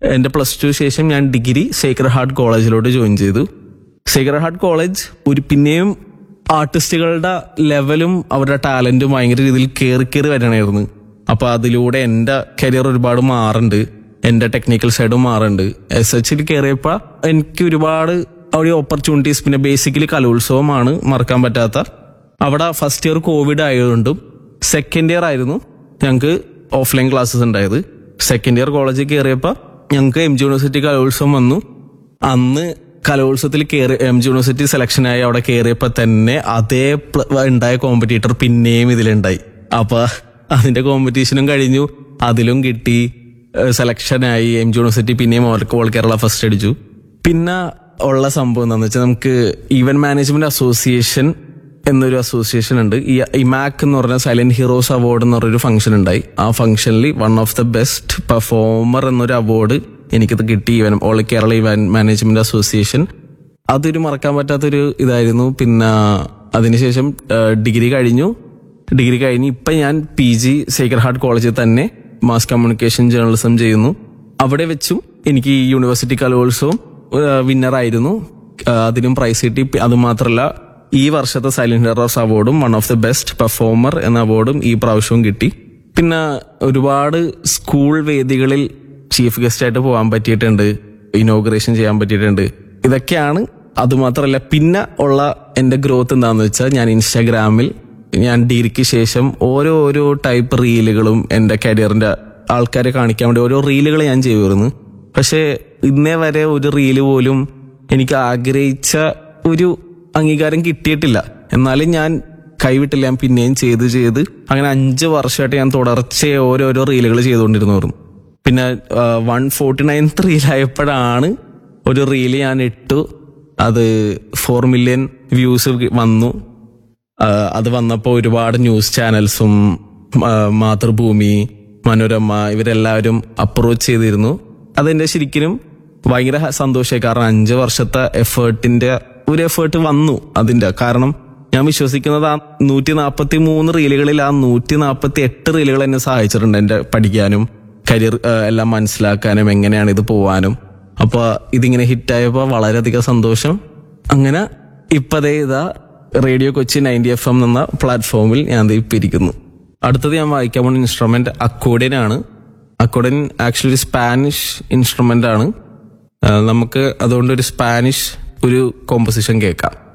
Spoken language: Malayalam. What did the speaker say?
എൻ്റെ പ്ലസ് ടു ശേഷം ഞാൻ ഡിഗ്രി സേക്രഡ് ഹാർട്ട് കോളേജിലോട്ട് ജോയിൻ ചെയ്തു സേക്രഡ് ഹാർട്ട് കോളേജ് ഒരു പിന്നെയും ആർട്ടിസ്റ്റുകളുടെ ലെവലും അവരുടെ ടാലന്റും ഭയങ്കര രീതിയിൽ കയറി കയറി വരണമായിരുന്നു അപ്പൊ അതിലൂടെ എൻ്റെ കരിയർ ഒരുപാട് മാറുന്നുണ്ട് എൻ്റെ ടെക്നിക്കൽ സൈഡും മാറുന്നുണ്ട് എസ് എച്ചിൽ കയറിയപ്പോൾ എനിക്ക് ഒരുപാട് അവിടെ ഓപ്പർച്യൂണിറ്റീസ് പിന്നെ ബേസിക്കലി കലോത്സവമാണ് മറക്കാൻ പറ്റാത്ത അവിടെ ഫസ്റ്റ് ഇയർ കോവിഡ് ആയതുകൊണ്ടും സെക്കൻഡ് ഇയർ ആയിരുന്നു ഞങ്ങൾക്ക് ഓഫ്ലൈൻ ക്ലാസ്സസ് ഉണ്ടായത് സെക്കൻഡ് ഇയർ കോളേജിൽ കയറിയപ്പോൾ ഞങ്ങൾക്ക് എം ജി യൂണിവേഴ്സിറ്റി കലോത്സവം വന്നു അന്ന് കലോത്സവത്തിൽ കയറി എം ജി യൂണിവേഴ്സിറ്റി സെലക്ഷനായി അവിടെ കയറിയപ്പോൾ തന്നെ അതേ പ്ല- ഉണ്ടായ കോമ്പറ്റീറ്റർ പിന്നെയും ഇതിലുണ്ടായി അപ്പൊ അതിന്റെ കോമ്പറ്റീഷനും കഴിഞ്ഞു അതിലും കിട്ടി സെലക്ഷനായി എം ജി യൂണിവേഴ്സിറ്റി പിന്നെയും ഓൾ ഓൾ കേരള ഫസ്റ്റ് അടിച്ചു പിന്നെ ഉള്ള സംഭവം എന്താണെന്ന് വെച്ചാൽ നമുക്ക് ഈവന്റ് മാനേജ്മെന്റ് അസോസിയേഷൻ എന്നൊരു അസോസിയേഷൻ ഉണ്ട് ഈ ഇമാക് എന്ന് പറഞ്ഞ സൈലന്റ് ഹീറോസ് അവാർഡ് എന്ന് പറഞ്ഞൊരു ഫംഗ്ഷൻ ഉണ്ടായി ആ ഫംഗ്ഷനിൽ one of the best performer എന്നൊരു അവാർഡ് എനിക്കത് കിട്ടി even all Kerala event management association അതൊരു മറക്കാൻ പറ്റാത്തൊരു ഇതായിരുന്നു പിന്നെ അതിനുശേഷം ഡിഗ്രി കഴിഞ്ഞു ഡിഗ്രി കഴിഞ്ഞ് ഇപ്പം ഞാൻ പി ജി സേക്രഡ് ഹാർട്ട് കോളേജിൽ തന്നെ മാസ് കമ്മ്യൂണിക്കേഷൻ ജേർണലിസം ചെയ്യുന്നു അവിടെ വെച്ചും എനിക്ക് ഈ യൂണിവേഴ്സിറ്റി കലോത്സവം വിന്നറായിരുന്നു അതിനും പ്രൈസ് കിട്ടി പി- അത് മാത്രമല്ല ഈ വർഷത്തെ സൈലന്റ് ഹെറോസ് അവാർഡും one of the best performer എന്ന അവാർഡും ഈ പ്രാവശ്യവും കിട്ടി പിന്നെ ഒരുപാട് സ്കൂൾ വേദികളിൽ ചീഫ് ഗസ്റ്റ് ആയിട്ട് പോകാൻ പറ്റിയിട്ടുണ്ട് ഇനോഗ്രേഷൻ ചെയ്യാൻ പറ്റിയിട്ടുണ്ട് ഇതൊക്കെയാണ് അതുമാത്രമല്ല പിന്നെ ഉള്ള എന്റെ ഗ്രോത്ത് എന്താണെന്ന് വെച്ചാൽ ഞാൻ ഇൻസ്റ്റാഗ്രാമിൽ ഞാൻ ഡിഗ്രിക്ക് ശേഷം ഓരോ ഓരോ ടൈപ്പ് റീലുകളും എന്റെ കരിയറിന്റെ ആൾക്കാരെ കാണിക്കാൻ വേണ്ടി ഓരോ റീലുകൾ ഞാൻ ചെയ്യുമായിരുന്നു പക്ഷേ ഇന്നേ വരെ ഒരു റീല് പോലും എനിക്ക് ആഗ്രഹിച്ച ഒരു അംഗീകാരം കിട്ടിയിട്ടില്ല എന്നാലും ഞാൻ കൈവിട്ടില്ല ഞാൻ പിന്നെയും ചെയ്ത് ചെയ്ത് അങ്ങനെ അഞ്ച് വർഷമായിട്ട് ഞാൻ തുടർച്ചയായി ഓരോരോ റീലുകൾ ചെയ്തുകൊണ്ടിരുന്നു പിന്നെ വൺ ഫോർട്ടി നയൻത്ത് റീലായപ്പോഴാണ് ഒരു റീല് ഞാൻ ഇട്ടു അത് ഫോർ മില്യൺ വ്യൂസ് വന്നു ആ, അത് വന്നപ്പോൾ ഒരുപാട് ന്യൂസ് ചാനൽസും ആ, മാതൃഭൂമി മനോരമ ഇവരെല്ലാവരും അപ്രോച്ച് ചെയ്തിരുന്നു അതെന്റെ ശരിക്കും ഭയങ്കര സന്തോഷമായി കാരണം അഞ്ച് വർഷത്തെ എഫേർട്ടിന്റെ ഒരു എഫേർട്ട് വന്നു അതിന്റെ കാരണം ഞാൻ വിശ്വസിക്കുന്നത് ആ നൂറ്റി നാൽപ്പത്തി മൂന്ന് റീലുകളിൽ ആ നൂറ്റി നാൽപ്പത്തി എട്ട് റീലുകൾ എന്നെ സഹായിച്ചിട്ടുണ്ട് എന്റെ പഠിക്കാനും കരിയർ എല്ലാം മനസ്സിലാക്കാനും എങ്ങനെയാണ് ഇത് പോവാനും അപ്പൊ ഇതിങ്ങനെ ഹിറ്റായപ്പോൾ വളരെയധികം സന്തോഷം അങ്ങനെ ഇപ്പതേ ഇതാ radio Kochi ninety F M എന്ന പ്ലാറ്റ്ഫോമിൽ ഞാൻ ദേ ഇപ്പൊ ഇരിക്കുന്നു അടുത്തത് ഞാൻ വായിക്കാൻ പോകുന്ന ഇൻസ്ട്രുമെന്റ് അക്കോഡിയൻ ആണ് അക്കോഡിയൻ ആക്ച്വലി ഒരു സ്പാനിഷ് ഇൻസ്ട്രുമെന്റ് ആണ് ആ, നമുക്ക് അതുകൊണ്ട് ഒരു സ്പാനിഷ് ഒരു കോമ്പസിഷൻ കേൾക്കാം